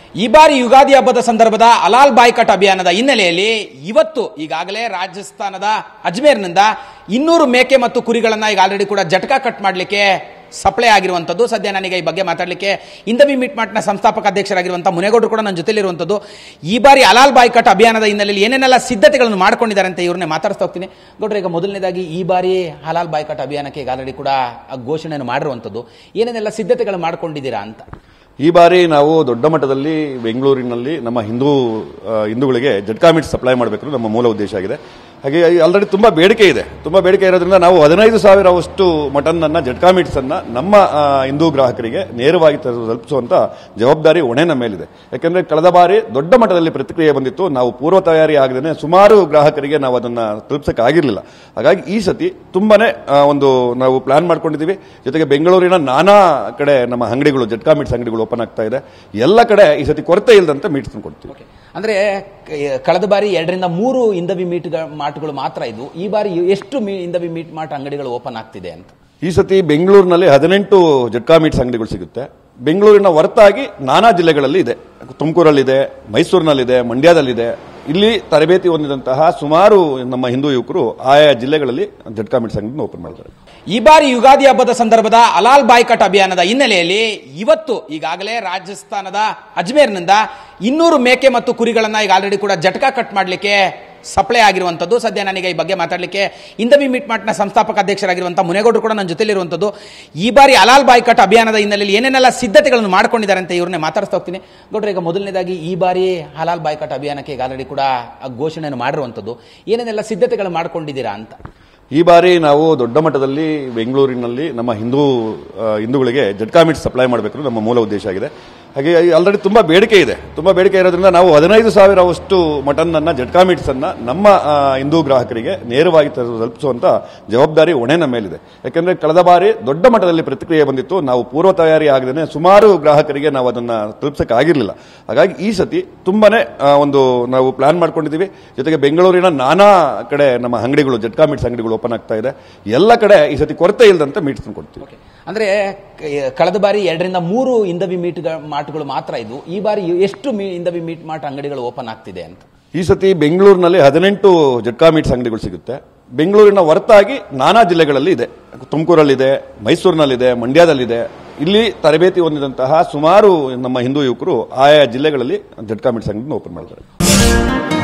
ಈ ಬಾರಿ ಯುಗಾದಿ ಹಬ್ಬದ ಸಂದರ್ಭದ ಅಲಾಲ್ ಬಾಯ್ಕಟ್ ಅಭಿಯಾನದ ಹಿನ್ನೆಲೆಯಲ್ಲಿ ಇವತ್ತು ಈಗಾಗಲೇ ರಾಜಸ್ಥಾನದ ಅಜ್ಮೇರ್ನಿಂದ ಇನ್ನೂರು ಮೇಕೆ ಮತ್ತು ಕುರಿಗಳನ್ನ ಈಗ ಆಲ್ರೆಡಿ ಕೂಡ ಜಟಕಾ ಕಟ್ ಮಾಡಲಿಕ್ಕೆ ಸಪ್ಲೈ ಆಗಿರುವಂಥದ್ದು ಸದ್ಯ ನನಗೆ ಈ ಬಗ್ಗೆ ಮಾತಾಡಲಿಕ್ಕೆ ಇಂದವಿ ಮೀಟ್ ಮಾರ್ಟ್ನ ಸಂಸ್ಥಾಪಕ ಅಧ್ಯಕ್ಷರಾಗಿರುವಂಥ ಮುನೇಗೌಡರು ಕೂಡ ನನ್ನ ಜೊತೆಲಿರುವಂಥದ್ದು ಈ ಬಾರಿ ಅಲಾಲ್ ಬಾಯ್ಕಟ್ ಅಭಿಯಾನದ ಹಿನ್ನೆಲೆಯಲ್ಲಿ ಏನೇನೆಲ್ಲ ಸಿದ್ಧತೆಗಳನ್ನು ಮಾಡ್ಕೊಂಡಿದ್ದಾರೆ ಅಂತ ಇವ್ರನ್ನೇ ಮಾತಾಡ್ತಾ ಹೋಗ್ತೀನಿ ಗೌಡ್ರೆ ಈಗ ಮೊದಲನೇದಾಗಿ ಈ ಬಾರಿ ಹಲಾಲ್ ಬಾಯ್ಕಟ್ ಅಭಿಯಾನಕ್ಕೆ ಈಗ ಆಲ್ರೆಡಿ ಕೂಡ ಘೋಷಣೆಯನ್ನು ಮಾಡಿರುವಂಥದ್ದು ಏನೇನೆಲ್ಲ ಸಿದ್ಧತೆಗಳು ಮಾಡ್ಕೊಂಡಿದ್ದೀರಾ ಅಂತ ಈ ಬಾರಿ ನಾವು ದೊಡ್ಡ ಮಟ್ಟದಲ್ಲಿ ಬೆಂಗಳೂರಿನಲ್ಲಿ ನಮ್ಮ ಹಿಂದೂ ಆ, ಹಿಂದೂಗಳಿಗೆ ಜಟ್ಕಾ ಮೀಟ್ ಸಪ್ಲೈ ಮಾಡಬೇಕು ನಮ್ಮ ಮೂಲ ಉದ್ದೇಶ ಆಗಿದೆ ಹಾಗೆ ಆಲ್ರೆಡಿ ತುಂಬಾ ಬೇಡಿಕೆ ಇದೆ ತುಂಬಾ ಬೇಡಿಕೆ ಇರೋದ್ರಿಂದ ನಾವು ಹದಿನೈದು ಸಾವಿರವಷ್ಟು ಮಟನ್ ಅನ್ನ ಜಟ್ಕಾ ಮೀಟ್ಸ್ ಅನ್ನ ನಮ್ಮ ಆ, ಹಿಂದೂ ಗ್ರಾಹಕರಿಗೆ ನೇರವಾಗಿ ತಲು- ತಲುಪಿಸುವಂತ ಜವಾಬ್ದಾರಿ ಹೊಣೆ ನಮ್ಮ ಮೇಲಿದೆ ಯಾಕಂದ್ರೆ ಕಳೆದ ಬಾರಿ ದೊಡ್ಡ ಮಟ್ಟದಲ್ಲಿ ಪ್ರತಿಕ್ರಿಯೆ ಬಂದಿತ್ತು ನಾವು ಪೂರ್ವ ತಯಾರಿ ಆಗದೇನೆ ಸುಮಾರು ಗ್ರಾಹಕರಿಗೆ ನಾವು ಅದನ್ನ ತಲುಪಿಸಕ್ಕೆ ಆಗಿರಲಿಲ್ಲ ಹಾಗಾಗಿ ಈ ಸತಿ ತುಂಬಾನೇ ಆ, ಒಂದು ನಾವು ಪ್ಲಾನ್ ಮಾಡ್ಕೊಂಡಿದ್ದೀವಿ ಜೊತೆಗೆ ಬೆಂಗಳೂರಿನ ನಾನಾ ಕಡೆ ನಮ್ಮ ಅಂಗಡಿಗಳು ಜಟ್ಕಾ ಮೀಟ್ಸ್ ಅಂಗಡಿಗಳು ಓಪನ್ ಆಗ್ತಾ ಇದೆ ಎಲ್ಲ ಕಡೆ ಈ ಸತಿ ಕೊರತೆ ಇಲ್ಲದಂತೆ ಮೀಟ್ಸ್ ಕೊಡ್ತೀವಿ ಅಂದ್ರೆ ಕ- ಕಳೆದ ಬಾರಿ ಎರಡರಿಂದ ಮೂರು ಇಂದವಿ ಮೀಟ್ ಮಾರ್ಟ್ಗಳು ಮಾತ್ರ ಇದು ಈ ಬಾರಿ ಎಷ್ಟು ಮೀ- ಇಂದವಿ ಮೀಟ್ ಮಾರ್ಟ್ ಅಂಗಡಿಗಳು ಓಪನ್ ಆಗ್ತಿದೆ ಅಂತ ಈ ಸತಿ ಬೆಂಗಳೂರಿನಲ್ಲಿ ಹದಿನೆಂಟು ಜಟ್ಕಾ ಮೀಟ್ಸ್ ಅಂಗಡಿಗಳು ಸಿಗುತ್ತೆ ಬೆಂಗಳೂರಿನ ಹೊರತಾಗಿ ನಾನಾ ಜಿಲ್ಲೆಗಳಲ್ಲಿ ಇದೆ ತುಮಕೂರಲ್ಲಿದೆ ಮೈಸೂರಿನಲ್ಲಿದೆ ಮಂಡ್ಯದಲ್ಲಿದೆ ಇಲ್ಲಿ ತರಬೇತಿ ಹೊಂದಿದಂತಹ ಸುಮಾರು ನಮ್ಮ ಹಿಂದೂ ಯುವಕರು ಆಯಾ ಜಿಲ್ಲೆಗಳಲ್ಲಿ ಜಟ್ಕಾ ಮೀಟ್ಸ್ ಅಂಗಡಿ ಓಪನ್ ಮಾಡ್ತಾರೆ ಈ ಬಾರಿ ಯುಗಾದಿ ಹಬ್ಬದ ಸಂದರ್ಭದ ಅಲಾಲ್ ಬಾಯ್ಕಟ್ ಅಭಿಯಾನದ ಹಿನ್ನೆಲೆಯಲ್ಲಿ ಇವತ್ತು ಈಗಾಗಲೇ ರಾಜಸ್ಥಾನದ ಅಜ್ಮೇರ್ನಿಂದ ಇನ್ನೂರು ಮೇಕೆ ಮತ್ತು ಕುರಿಗಳನ್ನ ಈಗ ಆಲ್ರೆಡಿ ಕೂಡ ಜಟಕಾ ಕಟ್ ಮಾಡಲಿಕ್ಕೆ ಸಪ್ಲೈ ಆಗಿರುವಂಥದ್ದು ಸದ್ಯ ನನಗೆ ಈ ಬಗ್ಗೆ ಮಾತಾಡಲಿಕ್ಕೆ ಇಂದವಿ ಮೀಟ್ ಮಾರ್ಟ್ನ ಸಂಸ್ಥಾಪಕ ಅಧ್ಯಕ್ಷರಾಗಿರುವಂಥ ಮುನೇಗೌಡರು ಕೂಡ ನನ್ನ ಜೊತೆಲಿರುವಂಥದ್ದು ಈ ಬಾರಿ ಅಲಾಲ್ ಬಾಯ್ಕಟ್ ಅಭಿಯಾನದ ಹಿನ್ನೆಲೆಯಲ್ಲಿ ಏನೇನೆಲ್ಲ ಸಿದ್ಧತೆಗಳನ್ನು ಮಾಡ್ಕೊಂಡಿದ್ದಾರೆ ಅಂತ ಇವ್ರನ್ನೇ ಮಾತಾಡ್ತಾ ಹೋಗ್ತೀನಿ ಗೌಡ್ರೆ ಈಗ ಮೊದಲನೇದಾಗಿ ಈ ಬಾರಿ ಹಲಾಲ್ ಬಾಯ್ಕಟ್ ಅಭಿಯಾನಕ್ಕೆ ಈಗ ಆಲ್ರೆಡಿ ಕೂಡ ಘೋಷಣೆಯನ್ನು ಮಾಡಿರುವಂಥದ್ದು ಏನೇನೆಲ್ಲ ಸಿದ್ಧತೆಗಳು ಮಾಡ್ಕೊಂಡಿದ್ದೀರಾ ಅಂತ ಈ ಬಾರಿ ನಾವು ದೊಡ್ಡ ಮಟ್ಟದಲ್ಲಿ ಬೆಂಗಳೂರಿನಲ್ಲಿ ನಮ್ಮ ಹಿಂದೂ ಆ, ಹಿಂದೂಗಳಿಗೆ ಜಟ್ಕಾ ಮೀಟ್ ಸಪ್ಲೈ ಮಾಡಬೇಕು ನಮ್ಮ ಮೂಲ ಉದ್ದೇಶ ಆಗಿದೆ ಹಾಗೆ ಆಲ್ರೆಡಿ ತುಂಬಾ ಬೇಡಿಕೆ ಇದೆ ತುಂಬಾ ಬೇಡಿಕೆ ಇರೋದ್ರಿಂದ ನಾವು ಹದಿನೈದು ಸಾವಿರವಷ್ಟು ಮಟನ್ ಅನ್ನ ಜಟ್ಕಾ ಮೀಟ್ಸ್ ಅನ್ನ ನಮ್ಮ ಆ, ಹಿಂದೂ ಗ್ರಾಹಕರಿಗೆ ನೇರವಾಗಿ ತಲು- ತಲುಪಿಸುವಂತ ಜವಾಬ್ದಾರಿ ಹೊಣೆ ನಮ್ಮ ಮೇಲಿದೆ ಯಾಕಂದ್ರೆ ಕಳೆದ ಬಾರಿ ದೊಡ್ಡ ಮಟ್ಟದಲ್ಲಿ ಪ್ರತಿಕ್ರಿಯೆ ಬಂದಿತ್ತು ನಾವು ಪೂರ್ವ ತಯಾರಿ ಆಗದೇನೆ ಸುಮಾರು ಗ್ರಾಹಕರಿಗೆ ನಾವು ಅದನ್ನ ತಲುಪಿಸಕ್ಕೆ ಆಗಿರಲಿಲ್ಲ ಹಾಗಾಗಿ ಈ ಸತಿ ತುಂಬಾನೇ ಆ, ಒಂದು ನಾವು ಪ್ಲಾನ್ ಮಾಡ್ಕೊಂಡಿದ್ದೀವಿ ಜೊತೆಗೆ ಬೆಂಗಳೂರಿನ ನಾನಾ ಕಡೆ ನಮ್ಮ ಅಂಗಡಿಗಳು ಜಟ್ಕಾ ಮೀಟ್ಸ್ ಅಂಗಡಿಗಳು ಓಪನ್ ಆಗ್ತಾ ಇದೆ ಎಲ್ಲ ಕಡೆ ಈ ಸತಿ ಕೊರತೆ ಇಲ್ಲದಂತೆ ಮೀಟ್ಸ್ ಕೊಡ್ತೀವಿ ಅಂದ್ರೆ ಕ- ಕಳೆದ ಬಾರಿ ಎರಡರಿಂದ ಮೂರು ಇಂದವಿ ಮೀಟ್ ಮಾರ್ಟ್ಗಳು ಮಾತ್ರ ಇದು ಈ ಬಾರಿ ಎಷ್ಟು ಮೀ- ಇಂದವಿ ಮೀಟ್ ಮಾರ್ಟ್ ಅಂಗಡಿಗಳು ಓಪನ್ ಆಗ್ತಿದೆ ಅಂತ ಈ ಸತಿ ಬೆಂಗಳೂರಿನಲ್ಲಿ ಹದಿನೆಂಟು ಜಟ್ಕಾ ಮೀಟ್ಸ್ ಅಂಗಡಿಗಳು ಸಿಗುತ್ತೆ ಬೆಂಗಳೂರಿನ ಹೊರತಾಗಿ ನಾನಾ ಜಿಲ್ಲೆಗಳಲ್ಲಿ ಇದೆ ತುಮಕೂರಲ್ಲಿದೆ ಮೈಸೂರಿನಲ್ಲಿದೆ ಮಂಡ್ಯದಲ್ಲಿದೆ ಇಲ್ಲಿ ತರಬೇತಿ ಹೊಂದಿದಂತಹ ಸುಮಾರು ನಮ್ಮ ಹಿಂದೂ ಯುವಕರು ಆಯಾ ಜಿಲ್ಲೆಗಳಲ್ಲಿ ಜಟ್ಕಾ ಮೀಟ್ಸ್ ಅಂಗಡಿ ಓಪನ್ ಮಾಡ್ತಾರೆ